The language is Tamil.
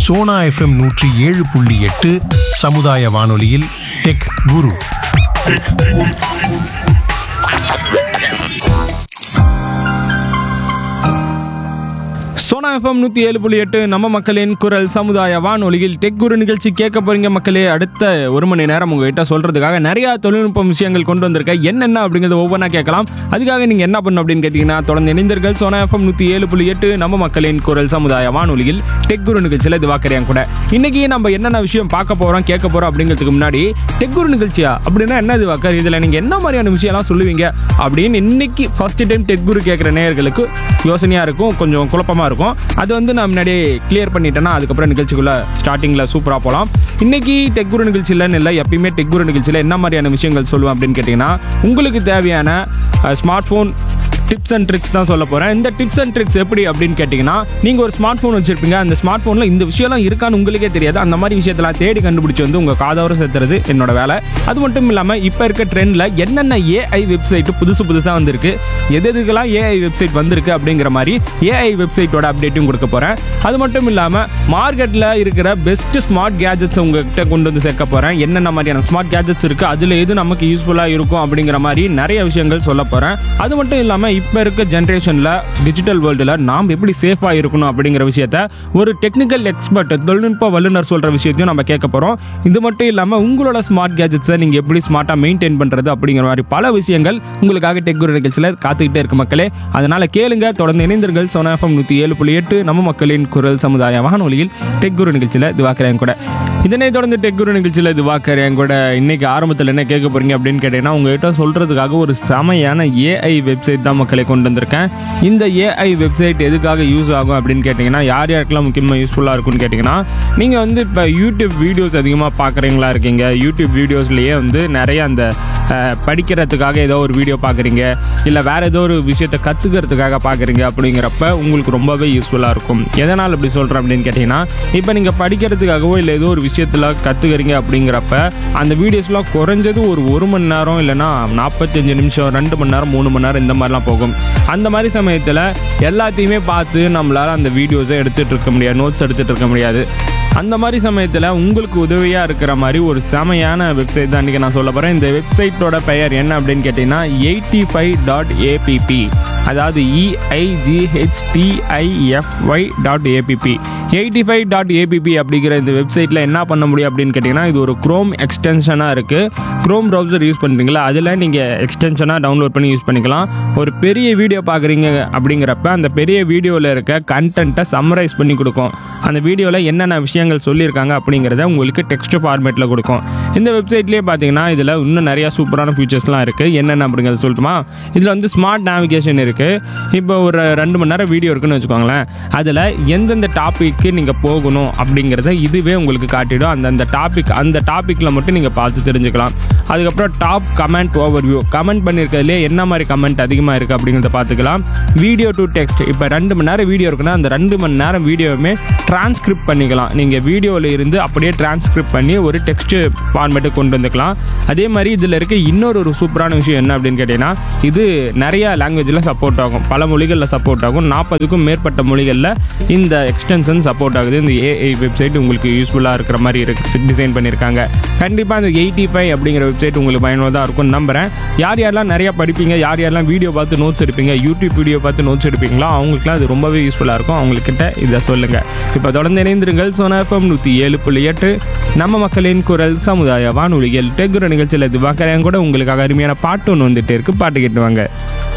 சோனா எஃப்எம் நூற்றி ஏழு புள்ளி எட்டு சமுதாய வானொலியில் டெக் குரு சோனா எஃப்எம் நூற்றி ஏழு புள்ளி எட்டு நம்ம மக்களின் குரல் சமுதாய வானொலியில் டெக் குரு நிகழ்ச்சி கேட்க போறீங்க மக்களே அடுத்த ஒரு மணி நேரம் உங்ககிட்ட சொல்றதுக்காக நிறைய தொழில்நுட்ப விஷயங்கள் கொண்டு வந்திருக்கேன் என்னென்ன அப்படிங்கிறத ஒவ்வொன்றா கேட்கலாம் அதுக்காக நீங்க என்ன பண்ணணும் அப்படின்னு கேட்டீங்கன்னா தொடர்ந்து இணைந்தர்கள் சோனா எஃப்எம் நூற்றி ஏழு புள்ளி எட்டு நம்ம மக்களின் குரல் சமுதாய வானொலியில் டெக் குரு நிகழ்ச்சியில் இது வாக்கறியாங்க கூட இன்னைக்கு நம்ம என்னென்ன விஷயம் பார்க்க போறோம் கேட்க போறோம் அப்படிங்கிறதுக்கு முன்னாடி டெக் குரு நிகழ்ச்சியா அப்படின்னா என்ன இது வாக்கர் இதுல நீங்க என்ன மாதிரியான விஷயம்லாம் சொல்லுவீங்க அப்படின்னு இன்னைக்கு ஃபர்ஸ்ட் டைம் டெக் குரு கேட்குற நேயர்களுக்கு யோசனையா இருக்கும் கொஞ்சம் குழப்பமா இருக்கும் அது வந்து நான் முன்னாடியே கிளியர் பண்ணிட்டேன்னா அதுக்கப்புறம் நிகழ்ச்சிக்குள்ள ஸ்டார்டிங்ல சூப்பரா போகலாம் இன்னைக்கு டெக் குரு நிகழ்ச்சியிலன்னு இல்லை எப்பயுமே டெக் குரு நிகழ்ச்சியில் என்ன மாதிரியான விஷயங்கள் சொல்லுவேன் அப்படின்னு கேட்டிங்கன்னா உங்களுக்கு தேவையான smart phone tips and tricks தான் சொல்ல போகிறேன் இந்த டிப்ஸ் அண்ட் ட்ரிக்ஸ் எப்படி அப்படின்னு கேட்டிங்கன்னா நீங்கள் ஒரு ஸ்மார்ட் ஃபோன் வச்சிருப்பீங்க அந்த ஸ்மார்ட் ஃபோனில் இந்த விஷயம்லாம் இருக்கான்னு உங்களுக்கே தெரியாது அந்த மாதிரி விஷயத்தெல்லாம் தேடி கண்டுபிடிச்சி வந்து உங்கள் காதோர சேர்த்துறது என்னோட வேலை அது மட்டும் இல்லாமல் இப்போ இருக்க ட்ரெண்டில் என்னென்ன ஏஐ வெப்சைட் புதுசு புதுசாக வந்திருக்கு எது எதுக்கெல்லாம் ஏஐ வெப்சைட் வந்திருக்கு அப்படிங்கிற மாதிரி ஏஐ வெப்சைட்டோட அப்டேட்டும் கொடுக்க போகிறேன் அது மட்டும் இல்லாமல் மார்க்கெட்டில் இருக்கிற பெஸ்ட் ஸ்மார்ட் கேஜெட்ஸ் உங்ககிட்ட கொண்டு வந்து சேர்க்க போகிறேன் என்னென்ன மாதிரியான ஸ்மார்ட் கேஜெட்ஸ் இருக்குது அதில் எது நமக்கு யூஸ்ஃபுல்லாக இருக்கும் அப்படிங்கிற மாதிரி நிறைய விஷயங்கள் சொல்ல போகிறேன் அது மட்டும் இல்லாமல் இப்போ இருக்க ஜென்ரேஷனில் டிஜிட்டல் வேர்ல்டில் நாம் எப்படி சேஃபாக இருக்கணும் அப்படிங்கிற விஷயத்த ஒரு டெக்னிக்கல் எக்ஸ்பர்ட் தொழில்நுட்ப வல்லுநர் சொல்கிற விஷயத்தையும் நம்ம கேட்க போகிறோம் இது மட்டும் இல்லாமல் உங்களோட ஸ்மார்ட் கேஜெட்ஸை நீங்கள் எப்படி ஸ்மார்ட்டாக மெயின்டைன் பண்ணுறது அப்படிங்கிற மாதிரி பல விஷயங்கள் உங்களுக்காக டெக் குரு நிகழ்ச்சியில் காத்துக்கிட்டே இருக்கு மக்களே அதனால் கேளுங்க தொடர்ந்து இணைந்தர்கள் சோனா எஃப்எம் நூற்றி ஏழு புள்ளி எட்டு நம்ம மக்களின் குரல் சமுதாய வானொலியில் டெக் குரு நிகழ்ச்சியில் திவாக்கரேன் கூட இதனை தொடர்ந்து டெக் குரு நிகழ்ச்சியில் திவாக்கரேன் கூட இன்னைக்கு ஆரம்பத்தில் என்ன கேட்க போறீங்க அப்படின்னு கேட்டீங்கன்னா உங்ககிட்ட சொல்றதுக்காக ஒரு செமையான ஏஐ வெப்சைட் தான் மக்களை கொண்டு வந்திருக்கேன் இந்த ஏஐ வெப்சைட் எதுக்காக யூஸ் ஆகும் அப்படின்னு கேட்டிங்கன்னா யார் யாருக்கெல்லாம் முக்கியமாக யூஸ்ஃபுல்லாக இருக்கும்னு கேட்டிங்கன்னா நீங்கள் வந்து இப்போ யூடியூப் வீடியோஸ் அதிகமாக பார்க்குறீங்களா இருக்கீங்க யூடியூப் வீடியோஸ்லேயே வந்து நிறைய அந்த அஹ், படிக்கிறதுக்காக ஏதோ ஒரு வீடியோ பார்க்குறீங்க இல்லை வேற ஏதோ ஒரு விஷயத்தை கற்றுக்கிறதுக்காக பார்க்குறீங்க அப்படிங்கிறப்ப உங்களுக்கு ரொம்பவே யூஸ்ஃபுல்லாக இருக்கும் எதனால் இப்படி சொல்கிறேன் அப்படின்னு கேட்டிங்கன்னா இப்போ நீங்கள் படிக்கிறதுக்காகவோ இல்லை ஏதோ ஒரு விஷயத்தில் கற்றுக்கிறீங்க அப்படிங்கிறப்ப அந்த வீடியோஸ்லாம் குறைஞ்சது ஒரு ஒரு மணி நேரம் இல்லைன்னா நாற்பத்தஞ்சு நிமிஷம் ரெண்டு மணி நேரம் மூணு மணி நேரம் இந்த மாதிரிலாம் போகும் அந்த மாதிரி சமயத்தில் எல்லாத்தையுமே பார்த்து நம்மளால் அந்த வீடியோஸை எடுத்துகிட்டு இருக்க முடியாது நோட்ஸ் எடுத்துகிட்டு இருக்க முடியாது அந்த மாதிரி சமயத்தில் உங்களுக்கு உதவியாக இருக்கிற மாதிரி ஒரு செமையான வெப்சைட் தான் இன்றைக்கி நான் சொல்ல போகிறேன் இந்த வெப்சைட்டோட பெயர் என்ன அப்படின்னு கேட்டிங்கன்னா எயிட்டி ஃபைவ் டாட் ஏபிபி அதாவது EIGHTIFY dot APP eighty five dot APP அப்படிங்கிற இந்த வெப்சைட்டில் என்ன பண்ண முடியும் அப்படின்னு கேட்டிங்கன்னா இது ஒரு க்ரோம் எக்ஸ்டென்ஷனாக இருக்குது க்ரோம் ப்ரௌசர் யூஸ் பண்ணுறீங்களா அதில் நீங்கள் எக்ஸ்டென்ஷனாக டவுன்லோட் பண்ணி யூஸ் பண்ணிக்கலாம் ஒரு பெரிய வீடியோ பார்க்குறீங்க அப்படிங்கிறப்ப அந்த பெரிய வீடியோவில் இருக்க கண்டென்ட்டை சம்மரைஸ் பண்ணி கொடுக்கும் அந்த வீடியோவில் என்னென்ன விஷயங்கள் சொல்லியிருக்காங்க அப்படிங்கிறத உங்களுக்கு டெக்ஸ்ட் ஃபார்மேட்டில் கொடுக்கும் இந்த வெப்சைட்லேயே பார்த்தீங்கன்னா இதில் இன்னும் நிறையா சூப்பரான ஃபீச்சர்ஸ்லாம் இருக்குது என்னென்ன அப்படிங்கிறத சொல்லட்டுமா இதில் வந்து ஸ்மார்ட் நேவிகேஷன் இருக்குது இப்போ ஒரு ரெண்டு மணி நேரம் வீடியோ இருக்குன்னு வச்சுக்கோங்களேன் அதில் எந்தெந்த டாப்பிக்கு நீங்கள் போகணும் அப்படிங்கிறத இதுவே உங்களுக்கு காட்டிடும் அந்தந்த டாபிக் அந்த டாப்பிக்கில் மட்டும் நீங்கள் பார்த்து தெரிஞ்சுக்கலாம் அதுக்கப்புறம் டாப் கமெண்ட் ஓவர்வியூ கமெண்ட் பண்ணியிருக்கிறதுலே என்ன மாதிரி கமெண்ட் அதிகமாக இருக்குது அப்படிங்கிறத பார்த்துக்கலாம் வீடியோ டு டெக்ஸ்ட் இப்போ ரெண்டு மணி நேரம் வீடியோ இருக்குன்னா அந்த ரெண்டு மணி நேரம் வீடியோவுமே டிரான்ஸ்கிரிப்ட் பண்ணிக்கலாம் நீங்கள் வீடியோவில் இருந்து அப்படியே டிரான்ஸ்கிரிப்ட் பண்ணி ஒரு டெக்ஸ்ட் ஃபார்மேட்டுக்கு கொண்டு வந்துக்கலாம் அதே மாதிரி இதில் இருக்க இன்னொரு ஒரு சூப்பரான விஷயம் என்ன அப்படின்னு கேட்டிங்கன்னா இது நிறைய லாங்குவேஜில் சப்போர்ட் ஆகும் பல மொழிகளில் சப்போர்ட் ஆகும் நாற்பதுக்கும் மேற்பட்ட மொழிகளில் இந்த எக்ஸ்டென்ஷன் சப்போர்ட் ஆகுது இந்த ஏஐ வெப்சைட் உங்களுக்கு யூஸ்ஃபுல்லாக இருக்கிற மாதிரி இருக்கு டிசைன் பண்ணியிருக்காங்க கண்டிப்பாக இந்த எயிட்டி ஃபைவ் அப்படிங்கிற வெப்சைட் உங்களுக்கு பயனுள்ளதாக இருக்கும்னு நம்புகிறேன் யார் யாரெல்லாம் நிறைய படிப்பீங்க யார் யாரெல்லாம் வீடியோ பார்த்து நோட்ஸ் எடுப்பீங்க யூடியூப் வீடியோ பார்த்து நோட்ஸ் எடுப்பீங்களோ அவங்களுக்குலாம் அது ரொம்பவே யூஸ்ஃபுல்லாக இருக்கும் அவங்கக்கிட்ட இதை சொல்லுங்கள் இப்போ தொடர்ந்து இணைந்திருங்கள் சோனா எஃப்எம் நூற்றி ஏழு புள்ளி எட்டு நம்ம மக்களின் குரல் சமுதாய வானொலிகள் டெக்குர நிகழ்ச்சியில் இது பார்க்குறேன் கூட உங்களுக்காக அருமையான பாட்டு ஒன்று வந்துட்டு இருக்கு பாட்டு கேட்டு வாங்க